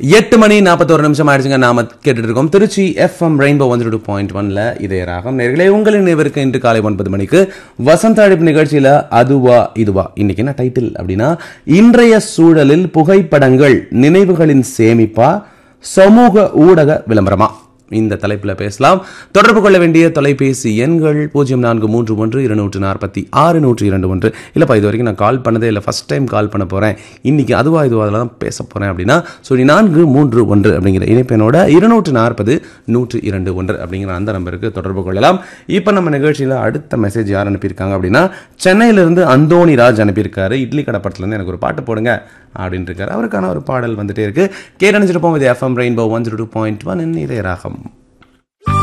எட்டு மணி நாற்பத்தோரு நிமிஷம் ஆயிடுச்சுங்க நாம கேட்டுட்டு இருக்கோம் Trichy FM rainbow one two point ஒன்ல இதே ராகம் நேர்களே உங்களின் நினைவிற்கு இன்று காலை ஒன்பது மணிக்கு வசந்த அழைப்பு நிகழ்ச்சியில அதுவா இதுவா இன்னைக்கு என்ன டைட்டில் அப்படின்னா இன்றைய சூழலில் புகைப்படங்கள் நினைவுகளின் சேமிப்பா சமூக ஊடக விளம்பரமா இந்த தலைப்பில் பேசலாம் தொடர்பு கொள்ள வேண்டிய தொலைபேசி எண்கள் பூஜ்ஜியம் நான்கு மூன்று ஒன்று இருநூற்று நாற்பத்தி ஆறு நூற்று இரண்டு ஒன்று இல்லைப்பா இது வரைக்கும் நான் கால் பண்ணதே இல்லை ஃபஸ்ட் டைம் கால் பண்ண போகிறேன் இன்னைக்கு அதுவா இதுவா அதில் தான் பேச போகிறேன் அப்படின்னா சொல்லி நான்கு மூன்று ஒன்று அப்படிங்கிற இணைப்பெண்ணோட இருநூற்று நாற்பது நூற்று இரண்டு ஒன்று அப்படிங்கிற அந்த நம்பருக்கு தொடர்பு கொள்ளலாம் இப்போ நம்ம நிகழ்ச்சியில் அடுத்த மெசேஜ் யார் அனுப்பியிருக்காங்க அப்படின்னா சென்னையிலிருந்து அந்தோணி ராஜ் அனுப்பியிருக்காரு இட்லி கடை படத்துலேருந்து எனக்கு ஒரு பாட்டு போடுங்க அப்படின்னு இருக்காரு அவருக்கான ஒரு பாடல் வந்துட்டே இருக்கு கேட்டு நினைச்சிட்டு போவோம் இது FM rainbow one zero two point one இதே ராகம்